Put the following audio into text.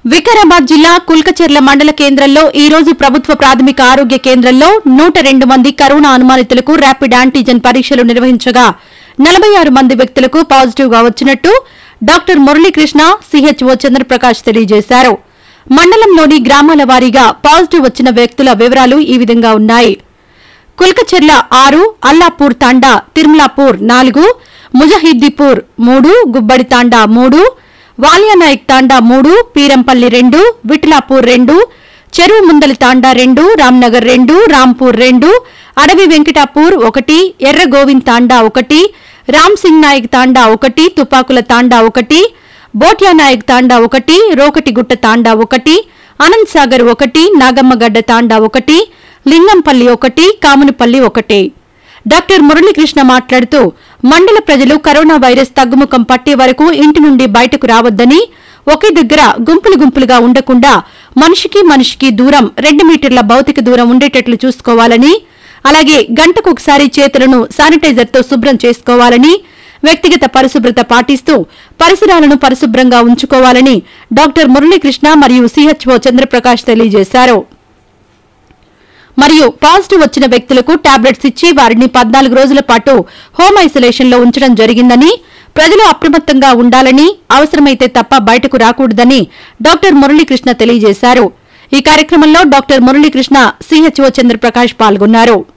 వికారాబాద్ జిల్లా కుల్కచెర్ల మండల కేంద్రంలో ఈ రోజు ప్రభుత్వ ప్రాథమిక ఆరోగ్య కేంద్రంలో నూట రెండు మంది కరోనా అనుమానితులకు ర్యాపిడ్ యాంటీజెన్ పరీక్షలు నిర్వహించగా నలభై ఆరు మంది వ్యక్తులకు పాజిటివ్ గా వచ్చినట్టు డాక్టర్ మురళీకృష్ణ సిహెచ్ఓ చంద్రప్రకాష్ తెలియజేశారు మండలంలోని గ్రామాల వారీగా పాజిటివ్ వచ్చిన వ్యక్తుల వివరాలు ఈ విధంగా ఉన్నాయి కుల్కచెర్ల ఆరు అల్లాపూర్ తాండా తిరుమలాపూర్ నాలుగు ముజహిద్దీపూర్ మూడు గుబ్బడి తాండా మూడు వాలియానాయక్ తాండా మూడు పీరంపల్లి రెండు విఠలాపూర్ రెండు చెరువు ముందలి తాండా రెండు రామ్నగర్ రెండు రాంపూర్ రెండు అడవి వెంకటాపూర్ ఒకటి ఎర్ర గోవింద్ తాండా ఒకటి రామ్ సింగ్ నాయక్ తాండా ఒకటి తుపాకుల తాండా ఒకటి బోట్యా నాయక్ తాండా ఒకటి రోకటిగుట్ట తాండా ఒకటి అనంత్ సాగర్ ఒకటి నాగమ్మగడ్డ తాండా ఒకటి లింగంపల్లి ఒకటి కామునిపల్లి ఒకటి డాక్టర్ మురళీకృష్ణ మాట్లాడుతూ మండల ప్రజలు కరోనా వైరస్ తగ్గుముఖం పట్టే వరకు ఇంటి నుండి బయటకు రావద్దని ఒకే దగ్గర గుంపులు గుంపులుగా ఉండకుండా మనిషికి మనిషికి దూరం రెండు మీటర్ల భౌతిక దూరం ఉండేటట్లు చూసుకోవాలని అలాగే గంటకు ఒకసారి చేతులను శానిటైజర్తో శుభ్రం చేసుకోవాలని వ్యక్తిగత పరిశుభ్రత పాటిస్తూ పరిసరాలను పరిశుభ్రంగా ఉంచుకోవాలని డాక్టర్ మురళీకృష్ణ మరియు సిహెచ్ఓ చంద్రప్రకాష్ తెలియజేశారు మరియు పాజిటివ్ వచ్చిన వ్యక్తులకు టాబ్లెట్స్ ఇచ్చి వారిని పద్నాలుగు రోజుల పాటు హోమ్ ఐసోలేషన్ లో ఉంచడం జరిగిందని ప్రజలు అప్రమత్తంగా ఉండాలని అవసరమైతే తప్ప బయటకు రాకూడదని డాక్టర్ మురళీకృష్ణ తెలియజేశారు ఈ కార్యక్రమంలో డాక్టర్ మురళీకృష్ణ సిహెచ్ఓ చంద్రప్రకాష్ పాల్గొన్నారు